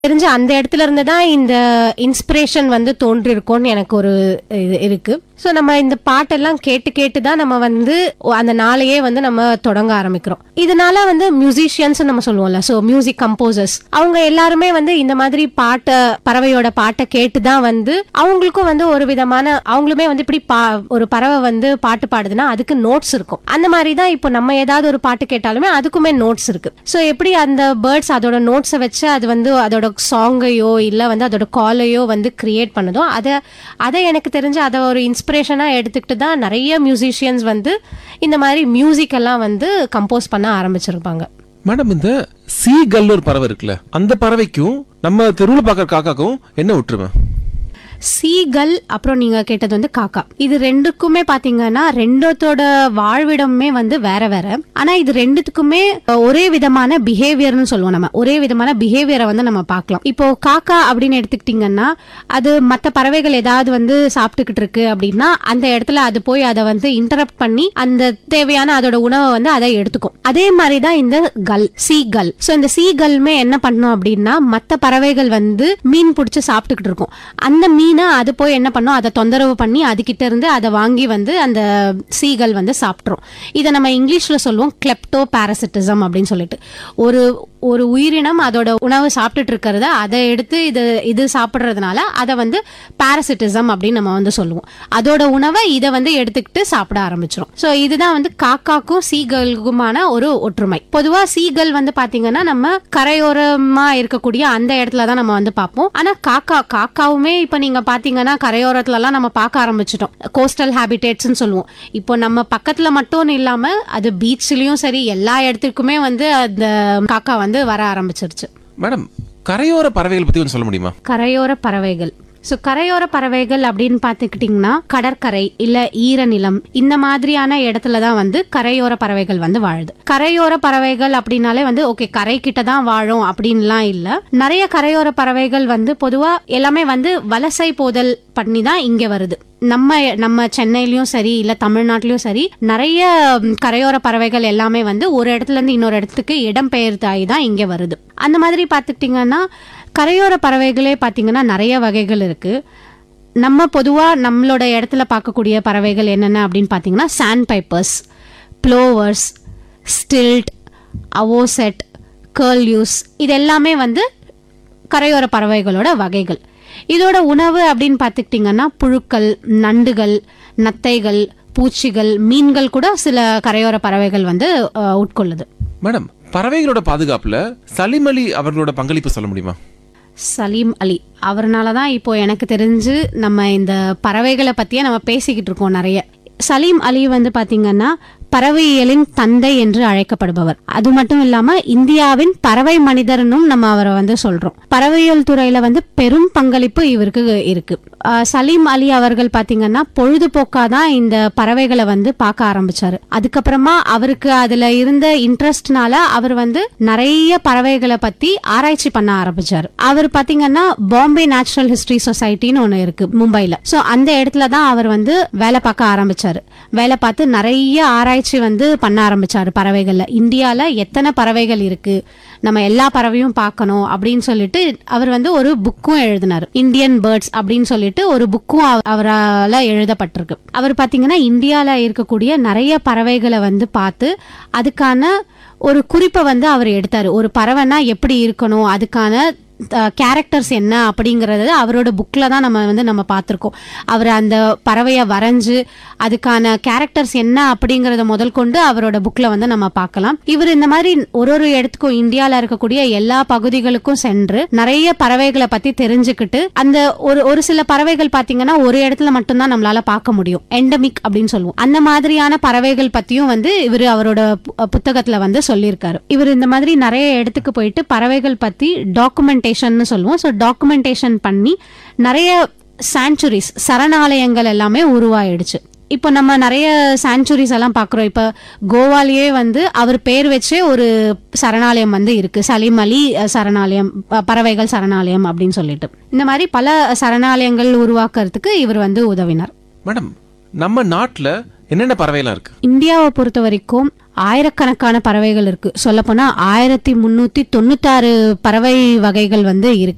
தெரிஞ்சு அந்த இடத்துல இருந்து தான் இந்த இன்ஸ்பிரேஷன் வந்து தோன்றிருக்கும்னு எனக்கு ஒரு இது இருக்கு ஸோ நம்ம இந்த பாட்டெல்லாம் கேட்டு கேட்டு தான் நம்ம வந்து அந்த நாளையே வந்து நம்ம தொடங்க ஆரம்பிக்கிறோம் இதனால வந்து மியூசிஷியன்ஸ் நம்ம சொல்லுவோம்ல ஸோ மியூசிக் கம்போசர்ஸ் அவங்க எல்லாருமே வந்து இந்த மாதிரி பாட்டை பறவையோட பாட்டை கேட்டு தான் வந்து அவங்களுக்கும் வந்து ஒரு விதமான அவங்களுமே வந்து இப்படி பா ஒரு பறவை வந்து பாட்டு பாடுதுன்னா அதுக்கு நோட்ஸ் இருக்கும் அந்த மாதிரி தான் இப்போ நம்ம ஏதாவது ஒரு பாட்டு கேட்டாலுமே அதுக்குமே நோட்ஸ் இருக்கு ஸோ எப்படி அந்த பேர்ட்ஸ் அதோட நோட்ஸை வச்சு அது வந்து அதோட சாங்கையோ இல்லை வந்து அதோட காலையோ வந்து கிரியேட் பண்ணுதோ அதை அதை எனக்கு தெரிஞ்சு அதை ஒரு இன்ஸ்பிரேஷனாக எடுத்துக்கிட்டு தான் நிறைய மியூசிஷியன்ஸ் வந்து இந்த மாதிரி மியூசிக் எல்லாம் வந்து கம்போஸ் பண்ண ஆரம்பிச்சிருப்பாங்க மேடம் இந்த சீகல் ஒரு பறவை இருக்குல்ல அந்த பறவைக்கும் நம்ம தெருவில் பார்க்குற காக்காக்கும் என்ன ஒற்றுமை சீகல் அப்புறம் நீங்க கேட்டது வந்து காக்கா இது ரெண்டுக்குமே பாத்தீங்கன்னா ரெண்டத்தோட வாழ்விடமே வந்து வேற வேற ஆனா இது ரெண்டுத்துக்குமே ஒரே விதமான பிஹேவியர்னு சொல்லுவோம் நம்ம ஒரே விதமான பிஹேவியரை வந்து நம்ம பார்க்கலாம் இப்போ காக்கா அப்படின்னு எடுத்துக்கிட்டீங்கன்னா அது மத்த பறவைகள் ஏதாவது வந்து சாப்பிட்டுக்கிட்டு இருக்கு அப்படின்னா அந்த இடத்துல அது போய் அதை வந்து இன்டரப்ட் பண்ணி அந்த தேவையான அதோட உணவை வந்து அதை எடுத்துக்கும் அதே மாதிரி தான் இந்த கல் சீ கல் ஸோ இந்த சீ கல்மே என்ன பண்ணும் அப்படின்னா மத்த பறவைகள் வந்து மீன் பிடிச்சி சாப்பிட்டுக்கிட்டு இருக்கும் அந்த மீனை அது போய் என்ன பண்ணும் அதை தொந்தரவு பண்ணி அதுகிட்ட இருந்து அதை வாங்கி வந்து அந்த சீகல் வந்து சாப்பிட்ரும் இதை நம்ம இங்கிலீஷ்ல சொல்லுவோம் கிளெப்டோ பாரசிட்டிசம் அப்படின்னு சொல்லிட்டு ஒரு ஒரு உயிரினம் அதோட உணவு சாப்பிட்டுட்டு இருக்கிறத அதை எடுத்து இது இது சாப்பிட்றதுனால அதை வந்து பாரசிட்டிசம் அப்படின்னு நம்ம வந்து சொல்லுவோம் அதோட உணவை இதை வந்து எடுத்துக்கிட்டு சாப்பிட ஆரம்பிச்சிரும் ஸோ இதுதான் வந்து காக்காக்கும் சீகலுக்குமான ஒரு ஒற்றுமை பொதுவா சீகல் வந்து பாத்தீங்கன்னா நம்ம கரையோரமா இருக்கக்கூடிய அந்த இடத்துல தான் நம்ம வந்து பார்ப்போம் ஆனா காக்கா காக்காவுமே இப்ப நீங்க பாத்தீங்கன்னா கரையோரத்துல எல்லாம் நம்ம பார்க்க ஆரம்பிச்சிட்டோம் கோஸ்டல் ஹேபிடேட்ஸ்னு சொல்லுவோம் இப்போ நம்ம பக்கத்துல மட்டும் இல்லாம அது பீச்லயும் சரி எல்லா இடத்துக்குமே வந்து அந்த காக்கா வந்து வர ஆரம்பிச்சிருச்சு மேடம் கரையோர பறவைகள் பத்தி கொஞ்சம் சொல்ல முடியுமா கரையோர பறவைகள் ஸோ கரையோர பறவைகள் அப்படின்னு பார்த்துக்கிட்டிங்கன்னா கடற்கரை இல்ல ஈரநிலம் இந்த மாதிரியான இடத்துல தான் வந்து கரையோர பறவைகள் வந்து வாழுது கரையோர பறவைகள் அப்படின்னாலே வந்து ஓகே கரை கிட்ட தான் வாழும் அப்படின்லாம் இல்ல நிறைய கரையோர பறவைகள் வந்து பொதுவா எல்லாமே வந்து வலசை போதல் பண்ணி தான் இங்க வருது நம்ம நம்ம சென்னையிலயும் சரி இல்ல தமிழ்நாட்டிலயும் சரி நிறைய ம், கரையோர பறவைகள் எல்லாமே வந்து ஒரு இடத்துல இருந்து இன்னொரு இடத்துக்கு இடம்பெயர்ந்தாகி தான் இங்க வருது அந்த மாதிரி பார்த்துக்கிட்டிங்கன்னா கரையோர பறவைகளே பார்த்தீங்கன்னா நிறைய வகைகள் இருக்கு நம்ம பொதுவா நம்மளோட இடத்துல பார்க்கக்கூடிய பறவைகள் என்னென்ன அப்படின்னு பார்த்தீங்கன்னா sandpipers plovers stilt avocet curlews இது எல்லாமே வந்து கரையோர பறவைகளோட வகைகள் இதோட உணவு அப்படின்னு பார்த்துக்கிட்டிங்கன்னா புழுக்கள் நண்டுகள் நத்தைகள் பூச்சிகள் மீன்கள் கூட சில கரையோர பறவைகள் வந்து அஹ், உட்கொள்ளுது மேடம் பறவைகளோட பாதுகாப்புல சலிம் அலி அவர்களோட பங்களிப்பு சொல்ல முடியுமா சலீம் அலி அவர்னால தான் இப்போ எனக்கு தெரிஞ்சு நம்ம இந்த பறவைகளை பத்தியே நம்ம பேசிக்கிட்டு இருக்கோம் நிறைய சலீம் அலி வந்து பாத்தீங்கன்னா பறவையியலின் தந்தை என்று அழைக்கப்படுபவர் அது மட்டும் இல்லாம இந்தியாவின் பறவை மனிதர்னும் நம்ம அவரை வந்து சொல்றோம் பறவையியல் துறையில வந்து பெரும் பங்களிப்பு இவருக்கு இருக்கு ஆஹ் சலீம் அலி அவர்கள் பாத்தீங்கன்னா பொழுதுபோக்கா தான் இந்த பறவைகளை வந்து பார்க்க ஆரம்பிச்சாரு அதுக்கப்புறமா அவருக்கு அதுல இருந்த இன்ட்ரெஸ்ட்னால அவர் வந்து நிறைய பறவைகளை பத்தி ஆராய்ச்சி பண்ண ஆரம்பிச்சாரு அவர் பாத்தீங்கன்னா பாம்பே நேச்சுரல் ஹிஸ்டரி சொசைட்டின்னு ஒண்ணு இருக்கு மும்பைல சோ அந்த இடத்துல தான் அவர் வந்து வேலை பார்க்க ஆரம்பிச்சாரு வேலை பார்த்து நிறைய ஆராய்ச்சி வந்து பண்ண ஆரம்பிச்சாரு பறவைகள்ல இந்தியால எத்தனை பறவைகள் இருக்கு நம்ம எல்லா பறவையும் பார்க்கணும் அப்படின்னு சொல்லிட்டு அவர் வந்து ஒரு புக்கும் எழுதினார் இந்தியன் பேர்ட்ஸ் அப்படின்னு சொல்லிட்டு ஒரு புக்கும் அவரால் எழுதப்பட்டிருக்கு அவர் பாத்தீங்கன்னா இந்தியால இருக்கக்கூடிய நிறைய பறவைகளை வந்து பார்த்து அதுக்கான ஒரு குறிப்பை வந்து அவர் எடுத்தாரு ஒரு பறவைனா எப்படி இருக்கணும் அதுக்கான கேரக்டர்ஸ் என்ன அப்படிங்கறது அவரோட புக்ல தான் நம்ம வந்து நம்ம பார்த்துருக்கோம் அவர் அந்த பறவையை வரைஞ்சு அதுக்கான கேரக்டர்ஸ் என்ன அப்படிங்கறத முதல் கொண்டு அவரோட புக்ல வந்து நம்ம பார்க்கலாம் இவர் இந்த மாதிரி ஒரு ஒரு இடத்துக்கும் இந்தியால இருக்கக்கூடிய எல்லா பகுதிகளுக்கும் சென்று நிறைய பறவைகளை பத்தி தெரிஞ்சுக்கிட்டு அந்த ஒரு ஒரு சில பறவைகள் பாத்தீங்கன்னா ஒரு இடத்துல மட்டும்தான் நம்மளால பார்க்க முடியும் எண்டமிக் அப்படின்னு சொல்லுவோம் அந்த மாதிரியான பறவைகள் பத்தியும் வந்து இவர் அவரோட பு- புத்தகத்துல வந்து சொல்லியிருக்காரு இவர் இந்த மாதிரி நிறைய இடத்துக்கு போயிட்டு பறவைகள் பத்தி டாக்குமெண்டேஷன் சொல்லுவோம் ஸோ டாக்குமெண்டேஷன் பண்ணி நிறைய சாங்சுரிஸ் சரணாலயங்கள் எல்லாமே உருவாயிடுச்சு இப்போ நம்ம நிறைய சாங்சுரிஸ் எல்லாம் பார்க்குறோம் இப்போ கோவாலேயே வந்து அவர் பேர் வச்சே ஒரு சரணாலயம் வந்து இருக்கு சலீம் அலி அஹ், சரணாலயம் ப- பறவைகள் சரணாலயம் அப்படின்னு சொல்லிட்டு இந்த மாதிரி பல சரணாலயங்கள் உருவாக்குறதுக்கு இவர் வந்து உதவினார் மேடம் நம்ம நாட்டுல என்னென்ன பறவைலாம் இருக்கு இந்தியாவை பொறுத்த வரைக்கும் ஆயிரக்கணக்கான பறவைகள் இருக்கு சொல்லப்போனா ஆயிரத்தி முன்னூத்தி தொண்ணூத்தாறு பறவை வகைகள் வந்து இருக்கு